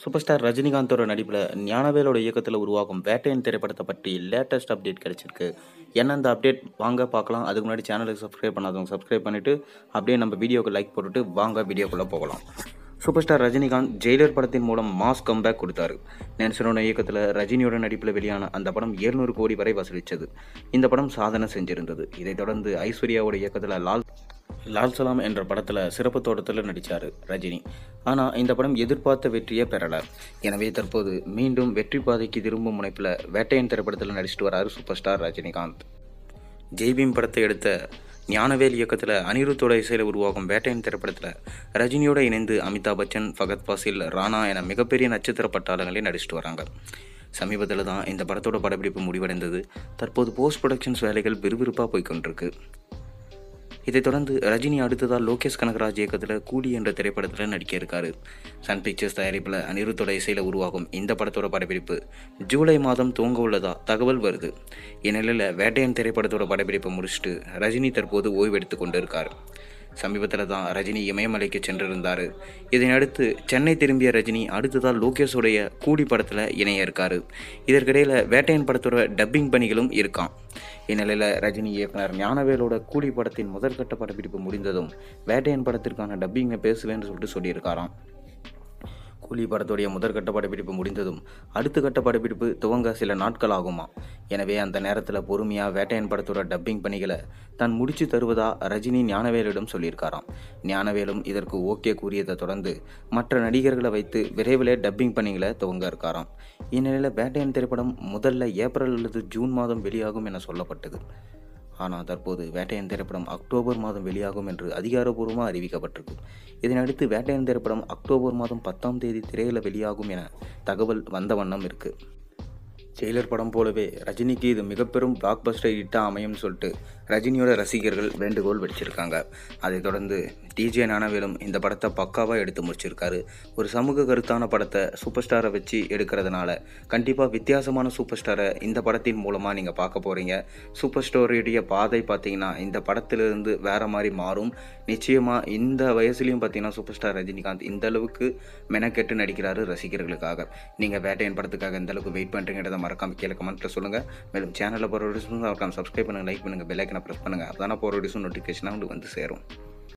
super star ரஜினிகாந்தோட நடிப்பில் ஞானவேலோட இயக்கத்தில் உருவாகும் வேட்டையன் திரைப்படத்தை பற்றி லேட்டஸ்ட் அப்டேட் கிடைச்சிருக்கு என்ன அந்த அப்டேட் வாங்க பார்க்கலாம் அதுக்கு முன்னாடி சேனலுக்கு சப்ஸ்கிரைப் பண்ணாதவங்க சப்ஸ்கிரைப் பண்ணிவிட்டு அப்படியே நம்ம வீடியோக்கு லைக் போட்டுட்டு வாங்க வீடியோக்குள்ளே போகலாம் சூப்பர் ஸ்டார் ரஜினிகாந்த் ஜெயிலர் படத்தின் மூலம் மாஸ் கம்பேக் கொடுத்தாரு நென்சனோட இயக்கத்தில் ரஜினியோட நடிப்பில் வெளியான அந்த படம் 700 கோடி வரை வசூலித்தது இந்த படம் சாதனை செஞ்சிருந்தது இதைத் தொடர்ந்து ஐஸ்வர்யாவோட இயக்கத்தில் லால் லால் சலாம் என்ற படத்தில் சிறப்பு தோட்டத்தில் நடித்தார் ரஜினி ஆனால் இந்த படம் எதிர்பார்த்த வெற்றியை பெறலை எனவே தற்போது மீண்டும் வெற்றி பாதைக்கு திரும்பும் முனைப்பில் வேட்டையன் திரைப்படத்தில் நடிச்சிட்டு வராரு சூப்பர் ஸ்டார் ரஜினிகாந்த் ஜெய்பீம் படத்தை எடுத்த ஞானவேல் இயக்கத்தில் அனிருத்தோட இசையில் உருவாகும் வேட்டையன் திரைப்படத்தில் ரஜினியோட இணைந்து அமிதாப் பச்சன் ஃபகத் ஃபாசில் ராணா என மிகப்பெரிய நட்சத்திர பட்டாளங்களே நடிச்சிட்டு வராங்க சமீபத்தில் தான் இந்த படத்தோட படப்பிடிப்பு முடிவடைந்தது தற்போது போஸ்ட் ப்ரொடக்ஷன்ஸ் வேலைகள் விறுவிறுப்பாக போய்க்கொண்டிருக்கு இதைத் தொடர்ந்து ரஜினி அடுத்ததாக லோகேஷ் கனகராஜ் இயக்கத்தில் கூலி என்ற திரைப்படத்தில் நடிக்க இருக்காரு சன் பிக்சர்ஸ் தயாரிப்பில் அனிருத்தோட இசையில் உருவாகும் இந்த படத்தோட படப்பிடிப்பு ஜூலை மாதம் துவங்க உள்ளதா தகவல் வருது இந்நிலையில் வேட்டையன் திரைப்படத்தோட படப்பிடிப்பை முடிச்சுட்டு ரஜினி தற்போது ஓய்வெடுத்து கொண்டு இருக்கார் சமீபத்தில் தான் ரஜினி இமயமலைக்கு சென்றிருந்தார் இதனையடுத்து சென்னை திரும்பிய ரஜினி அடுத்ததாக லோகேஷோடைய கூலி படத்தில் இணைய இருக்காரு இதற்கிடையில் வேட்டையன் படத்தோட டப்பிங் பணிகளும் இருக்கான் இந்நிலையில் ரஜினி இயக்குனர் ஞானவேலோட கூலி படத்தின் முதற்கட்ட படப்பிடிப்பு முடிந்ததும் வேட்டையன் படத்திற்கான டப்பிங்கை பேசுவேன்னு சொல்லிட்டு சொல்லியிருக்காராம் கூலி படத்துடைய முதற்கட்ட படப்பிடிப்பு முடிந்ததும் அடுத்த கட்ட படப்பிடிப்பு துவங்க சில நாட்கள் ஆகுமா எனவே அந்த நேரத்தில் பொறுமையாக வேட்டையன் படத்தோட டப்பிங் பணிகளை தான் முடிச்சு தருவதா ரஜினி ஞானவேலிடம் சொல்லியிருக்காராம் ஞானவேலும் இதற்கு ஓகே கூறியதை தொடர்ந்து மற்ற நடிகர்களை வைத்து விரைவில் டப்பிங் பணிகளை துவங்க இருக்காராம் இந்நிலையில் வேட்டையன் திரைப்படம் முதல்ல ஏப்ரல் அல்லது ஜூன் மாதம் வெளியாகும் என சொல்லப்பட்டது ஆனால் தற்போது வேட்டையன் திரைப்படம் அக்டோபர் மாதம் வெளியாகும் என்று அதிகாரப்பூர்வமாக அறிவிக்கப்பட்டிருக்கு இதனையடுத்து வேட்டையன் திரைப்படம் அக்டோபர் மாதம் பத்தாம் தேதி திரையில் வெளியாகும் என தகவல் வந்த வண்ணம் இருக்குது ஜெயிலர் படம் போலவே ரஜினிக்கு இது மிகப்பெரும் பிளாக் பஸ்டர் ஹிட்டாக அமையும்னு சொல்லிட்டு ரஜினியோட ரசிகர்கள் வேண்டுகோள் வச்சிருக்காங்க அதைத் தொடர்ந்து டிஜே ஞானவேலும் இந்த படத்தை பக்காவாக எடுத்து முடிச்சிருக்காரு ஒரு சமூக கருத்தான படத்தை சூப்பர் ஸ்டாரை வச்சு எடுக்கிறதுனால கண்டிப்பாக வித்தியாசமான சூப்பர் ஸ்டாரை இந்த படத்தின் மூலமாக நீங்கள் பார்க்க போகிறீங்க சூப்பர் ஸ்டோரியுடைய பாதை பார்த்தீங்கன்னா இந்த படத்திலிருந்து வேற மாதிரி மாறும் நிச்சயமாக இந்த வயசுலையும் பார்த்தீங்கன்னா சூப்பர் ஸ்டார் ரஜினிகாந்த் இந்த அளவுக்கு மெனக்கெட்டு நடிக்கிறாரு ரசிகர்களுக்காக நீங்கள் வேட்டையன் படத்துக்காக இந்த அளவுக்கு வெயிட் பண்ணுறீங்கிறத மறக்காம கீழே கமெண்ட்டில் சொல்லுங்கள் மேலும் சேனலில் போகிற வீடியோஸ் மறக்காம சப்ஸ்கிரைப் பண்ணுங்கள் லைக் பண்ணுங்கள் பெல்லைக்கனை ப்ரெஸ் பண்ணுங்கள் அதான போகிற வீடியோஸும் நோட்டிஃபிகேஷனாக உங்களுக்கு வந்து சேரும்